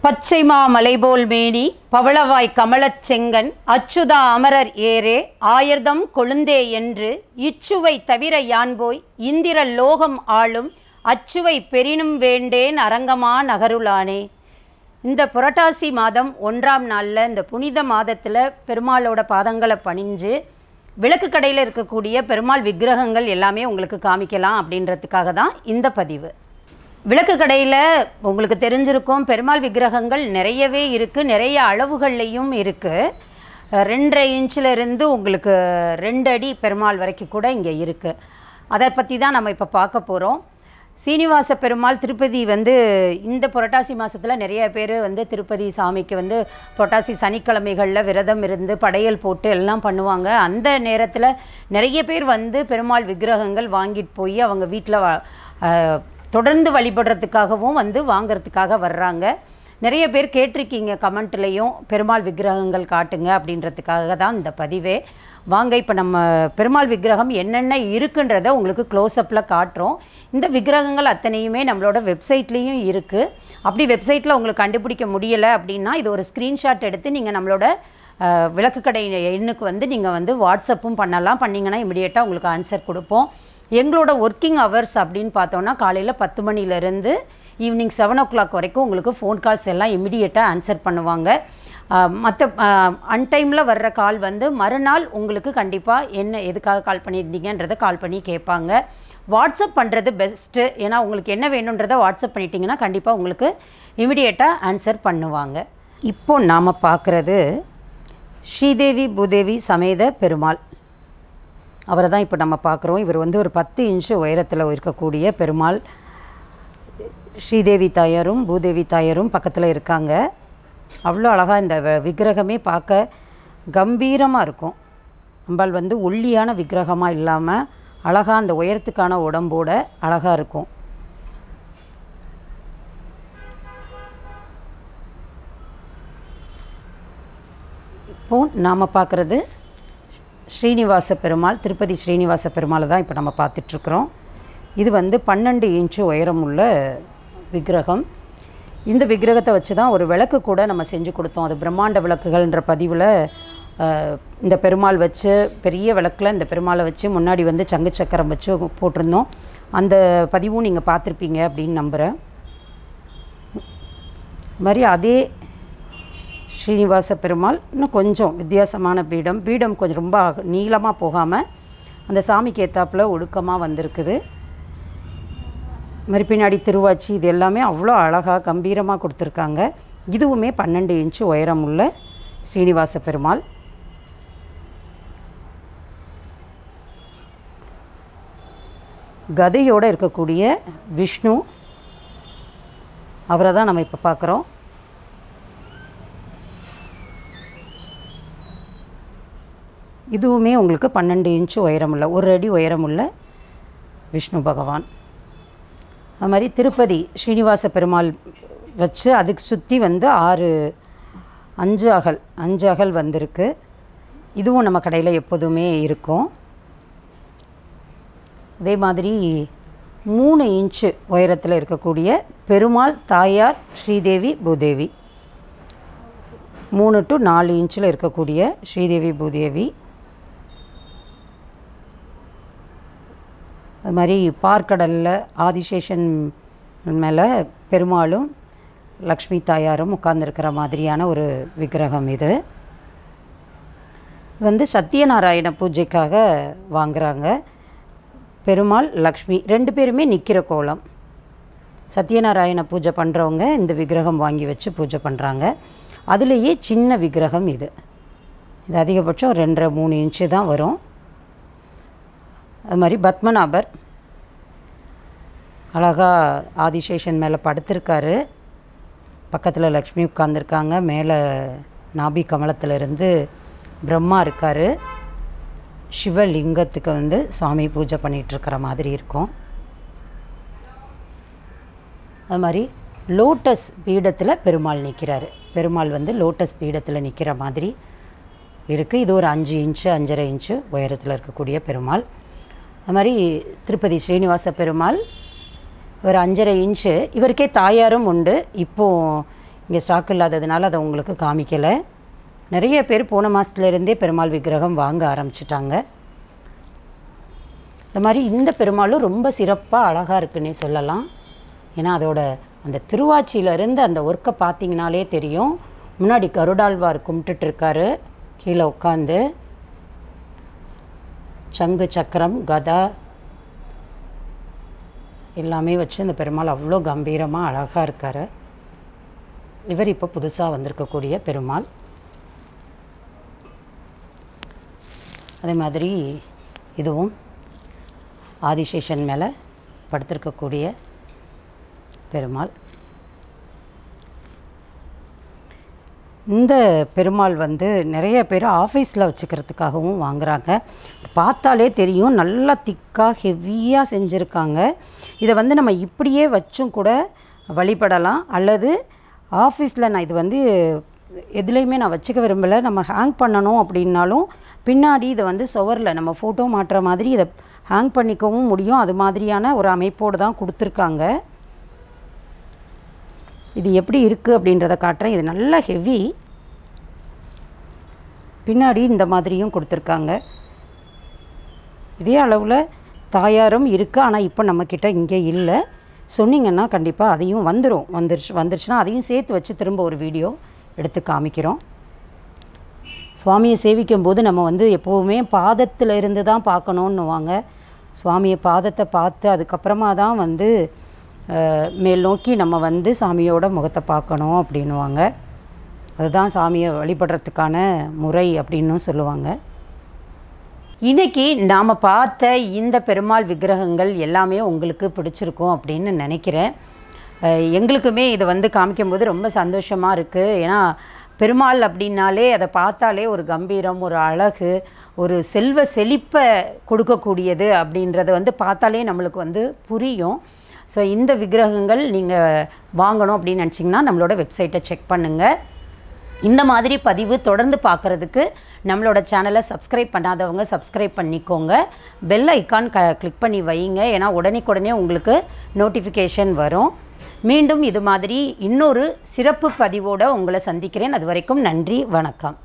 பச்சைமா மலைபோல் மேனி பவளவாய் கமலச் செங்கன் அச்சுதா அமரர் ஏரே ஆயர்தம் கொழுந்தே என்று இச்சுவை தவிர யான்போய் இந்திர லோகம் ஆளும் அச்சுவை பெரினும் வேண்டேன் அரங்கமா நகருளானே இந்த புரட்டாசி மாதம் ஒன்றாம் நாளில் இந்த புனித மாதத்தில் பெருமாளோட பாதங்களை பணிஞ்சு விளக்கு கடையில் இருக்கக்கூடிய பெருமாள் விக்கிரகங்கள் எல்லாமே உங்களுக்கு காமிக்கலாம் அப்படின்றதுக்காக தான் இந்த பதிவு விளக்கு கடையில் உங்களுக்கு தெரிஞ்சிருக்கும் பெருமாள் விக்கிரகங்கள் நிறையவே இருக்குது நிறைய அளவுகள்லையும் இருக்குது ரெண்டரை இன்ச்சில் இருந்து உங்களுக்கு ரெண்டு அடி பெருமாள் வரைக்கும் கூட இங்கே இருக்குது அதை பற்றி தான் நம்ம இப்போ பார்க்க போகிறோம் சீனிவாச பெருமாள் திருப்பதி வந்து இந்த புரட்டாசி மாதத்தில் நிறைய பேர் வந்து திருப்பதி சாமிக்கு வந்து புரட்டாசி சனிக்கிழமைகளில் விரதம் இருந்து படையல் போட்டு எல்லாம் பண்ணுவாங்க அந்த நேரத்தில் நிறைய பேர் வந்து பெருமாள் விக்கிரகங்கள் வாங்கிட்டு போய் அவங்க வீட்டில் தொடர்ந்து வழிபடுறதுக்காகவும் வந்து வாங்கிறதுக்காக வர்றாங்க நிறைய பேர் கேட்டிருக்கீங்க கமெண்ட்லேயும் பெருமாள் விக்கிரகங்கள் காட்டுங்க அப்படின்றதுக்காக தான் இந்த பதிவே வாங்க இப்போ நம்ம பெருமாள் விக்கிரகம் என்னென்ன இருக்குன்றதை உங்களுக்கு க்ளோஸ்அப்பில் காட்டுறோம் இந்த விக்கிரகங்கள் அத்தனையுமே நம்மளோட வெப்சைட்லேயும் இருக்குது அப்படி வெப்சைட்டில் உங்களுக்கு கண்டுபிடிக்க முடியலை அப்படின்னா இது ஒரு ஸ்க்ரீன்ஷாட் எடுத்து நீங்கள் நம்மளோட அஹ், விளக்கு கடை எண்ணுக்கு வந்து நீங்கள் வந்து வாட்ஸ்அப்பும் பண்ணலாம் பண்ணிங்கன்னா இமிடியேட்டாக உங்களுக்கு ஆன்சர் கொடுப்போம் எங்களோட ஒர்க்கிங் ஹவர்ஸ் அப்படின்னு பார்த்தோன்னா காலையில் பத்து மணிலேருந்து ஈவினிங் செவன் ஓ கிளாக் வரைக்கும் உங்களுக்கு ஃபோன் கால்ஸ் எல்லாம் இமிடியேட்டாக ஆன்சர் பண்ணுவாங்க மற்ற அன்டைமில் வர்ற கால் வந்து மறுநாள் உங்களுக்கு கண்டிப்பாக என்ன எதுக்காக கால் பண்ணியிருந்தீங்கன்றதை கால் பண்ணி கேட்பாங்க வாட்ஸ்அப் பண்ணுறது பெஸ்ட்டு ஏன்னா உங்களுக்கு என்ன வேணுன்றதை வாட்ஸ்அப் பண்ணிட்டீங்கன்னா கண்டிப்பாக உங்களுக்கு இமிடியேட்டாக ஆன்சர் பண்ணுவாங்க இப்போ நாம் பார்க்குறது ஸ்ரீதேவி பூதேவி சமேத பெருமாள் அவரை தான் இப்போ நம்ம பார்க்குறோம் இவர் வந்து ஒரு பத்து இன்ச்சு உயரத்தில் இருக்கக்கூடிய பெருமாள் ஸ்ரீதேவி தாயாரும் பூதேவி தாயாரும் பக்கத்தில் இருக்காங்க அவ்வளோ அழகாக இந்த வ- விக்கிரகமே பார்க்க கம்பீரமாக இருக்கும் அம்பாள் வந்து ஒல்லியான விக்கிரகமாக இல்லாமல் அழகாக அந்த உயரத்துக்கான உடம்போட அழகாக இருக்கும் இப்போ நாம் பார்க்குறது ஸ்ரீனிவாச பெருமாள் திருப்பதி ஸ்ரீனிவாச பெருமாளை தான் இப்போ நம்ம பார்த்துட்ருக்குறோம் இது வந்து பன்னெண்டு இன்ச்சு உயரம் உள்ள விக்கிரகம் இந்த விக்கிரகத்தை வச்சு தான் ஒரு விளக்கு கூட நம்ம செஞ்சு கொடுத்தோம் அது பிரம்மாண்ட விளக்குகள்ன்ற பதிவில் அஹ், இந்த பெருமாள் வச்சு பெரிய விளக்கில் இந்த பெருமாளை வச்சு முன்னாடி வந்து சங்கு சக்கரம் வச்சு போட்டிருந்தோம் அந்த பதிவும் நீங்கள் பார்த்துருப்பீங்க அப்படின்னு நம்புகிறேன் இது மாதிரி அதே ஸ்ரீனிவாச பெருமாள் இன்னும் கொஞ்சம் வித்தியாசமான பீடம் பீடம் கொஞ்சம் ரொம்ப நீளமாக போகாமல் அந்த சாமிக்கு ஏத்தாப்புல ஒடுக்கமாக வந்திருக்குது இது மாதிரி பின்னாடி திருவாச்சி இது எல்லாமே அவ்வளோ அழகாக கம்பீரமாக கொடுத்துருக்காங்க இதுவுமே பன்னெண்டு இன்ச்சு உயரம் உள்ள ஸ்ரீனிவாச பெருமாள் கதையோடு இருக்கக்கூடிய விஷ்ணு அவரை தான் நம்ம இப்போ பார்க்குறோம் இதுவுமே உங்களுக்கு பன்னெண்டு இன்ச்சு உயரமுள்ள ஒரு அடி உயரமுள்ள விஷ்ணு பகவான் அது மாதிரி திருப்பதி ஸ்ரீனிவாச பெருமாள் வச்சு அதுக்கு சுற்றி வந்து ஆறு அஞ்சு அகல் அஞ்சு அகல் வந்திருக்கு இதுவும் நம்ம கடையில் எப்போதுமே இருக்கும் அதே மாதிரி மூணு இன்ச்சு உயரத்தில் இருக்கக்கூடிய பெருமாள் தாயார் ஸ்ரீதேவி பூதேவி மூணு டு நாலு இன்ச்சில் இருக்கக்கூடிய ஸ்ரீதேவி பூதேவி அது மாதிரி பார்க்கடலில் ஆதிசேஷன் மேலே பெருமாளும் லக்ஷ்மி தாயாரும் உட்கார்ந்துருக்கிற மாதிரியான ஒரு விக்கிரகம் இது இது வந்து சத்யநாராயண பூஜைக்காக வாங்குறாங்க பெருமாள் லக்ஷ்மி ரெண்டு பேருமே நிற்கிற கோலம் சத்யநாராயண பூஜை பண்ணுறவங்க இந்த விக்கிரகம் வாங்கி வச்சு பூஜை பண்ணுறாங்க அதுலேயே சின்ன விக்கிரகம் இது இது அதிகபட்சம் ரெண்டரை மூணு இன்ச்சு தான் வரும் அது மாதிரி பத்மநாபர் அழகாக ஆதிசேஷன் மேலே படுத்திருக்காரு பக்கத்தில் லக்ஷ்மி உட்காந்துருக்காங்க மேலே நாபி கமலத்துல இருந்து பிரம்மா இருக்கார் சிவலிங்கத்துக்கு வந்து சுவாமி பூஜை பண்ணிகிட்ருக்கிற மாதிரி இருக்கும் அது மாதிரி லோட்டஸ் பீடத்தில் பெருமாள் நிற்கிறாரு பெருமாள் வந்து லோட்டஸ் பீடத்தில் நிற்கிற மாதிரி இருக்குது இது ஒரு அஞ்சு இன்ச்சு அஞ்சரை இன்ச்சு உயரத்தில் இருக்கக்கூடிய பெருமாள் அது மாதிரி திருப்பதி ஸ்ரீனிவாச பெருமாள் ஒரு அஞ்சரை இன்ச்சு இவருக்கே தாயாரும் உண்டு இப்போது இங்கே ஸ்டாக் இல்லாததுனால அதை உங்களுக்கு காமிக்கலை நிறைய பேர் போன மாதத்துலேருந்தே பெருமாள் விக்கிரகம் வாங்க ஆரம்பிச்சிட்டாங்க இந்த மாதிரி இந்த பெருமாளும் ரொம்ப சிறப்பாக அழகாக இருக்குன்னே சொல்லலாம் ஏன்னா அதோட அந்த திருவாச்சியிலேருந்து அந்த ஒர்க்கை பார்த்தீங்கனாலே தெரியும் முன்னாடி கருடாழ்வார் கும்பிட்டுட்டு இருக்காரு கீழே உட்காந்து சங்கு சக்கரம் கதா எல்லாமே வச்சு இந்த பெருமாள் அவ்வளோ கம்பீரமாக அழகாக இருக்கார் இவர் இப்போ புதுசாக வந்திருக்கக்கூடிய பெருமாள் அதே மாதிரி இதுவும் ஆதிசேஷன் மேலே படுத்திருக்கக்கூடிய பெருமாள் இந்த பெருமாள் வந்து நிறைய பேர் ஆஃபீஸில் வச்சுக்கிறதுக்காகவும் வாங்குறாங்க பார்த்தாலே தெரியும் நல்லா திக்காக ஹெவியாக செஞ்சுருக்காங்க இதை வந்து நம்ம இப்படியே வச்சும் கூட வழிபடலாம் அல்லது ஆஃபீஸில் நான் இது வந்து எதுலேயுமே நான் வச்சுக்க விரும்பலை நம்ம ஹேங் பண்ணணும் அப்படின்னாலும் பின்னாடி இதை வந்து சுவரில் நம்ம ஃபோட்டோ மாட்டுற மாதிரி இதை ஹேங் பண்ணிக்கவும் முடியும் அது மாதிரியான ஒரு அமைப்போடு தான் கொடுத்துருக்காங்க இது எப்படி இருக்குது அப்படின்றத காட்டுறேன் இது நல்லா ஹெவி பின்னாடி இந்த மாதிரியும் கொடுத்துருக்காங்க இதே அளவில் தாயாரும் இருக்குது ஆனால் இப்போ நம்மக்கிட்ட இங்கே இல்லை சொன்னீங்கன்னா கண்டிப்பாக அதையும் வந்துடும் வந்துருச்சு வந்துருச்சுன்னா அதையும் சேர்த்து வச்சு திரும்ப ஒரு வீடியோ எடுத்து காமிக்கிறோம் சுவாமியை சேவிக்கும் போது நம்ம வந்து எப்போவுமே பாதத்தில் இருந்து தான் பார்க்கணுன்னுவாங்க சுவாமியை பாதத்தை பார்த்து அதுக்கப்புறமா தான் வந்து அஹ், மேல் நோக்கி நம்ம வந்து சாமியோட முகத்தை பார்க்கணும் அப்படின்னுவாங்க அதுதான் சாமியை வழிபடுறதுக்கான முறை அப்படின்னும் சொல்லுவாங்க இன்னைக்கு நாம் பார்த்த இந்த பெருமாள் விக்கிரகங்கள் எல்லாமே உங்களுக்கு பிடிச்சிருக்கும் அப்படின்னு நினைக்கிறேன் அஹ் எங்களுக்குமே இதை வந்து காமிக்கும்போது ரொம்ப சந்தோஷமாக இருக்குது ஏன்னா பெருமாள் அப்படின்னாலே அதை பார்த்தாலே ஒரு கம்பீரம் ஒரு அழகு ஒரு செல்வ செழிப்பை கொடுக்கக்கூடியது அப்படின்றத வந்து பார்த்தாலே நம்மளுக்கு வந்து புரியும் ஸோ இந்த விக்கிரகங்கள் நீங்கள் வாங்கணும் அப்படின்னு நினச்சிங்கன்னா நம்மளோட வெப்சைட்டை செக் பண்ணுங்கள் இந்த மாதிரி பதிவு தொடர்ந்து பார்க்குறதுக்கு நம்மளோட சேனலை சப்ஸ்கிரைப் பண்ணாதவங்க சப்ஸ்கிரைப் பண்ணிக்கோங்க பெல் ஐக்கான் க கிளிக் பண்ணி வைங்க ஏன்னா உடனேக்குடனே உங்களுக்கு நோட்டிஃபிகேஷன் வரும் மீண்டும் இது மாதிரி இன்னொரு சிறப்பு பதிவோடு உங்களை சந்திக்கிறேன் அது வரைக்கும் நன்றி வணக்கம்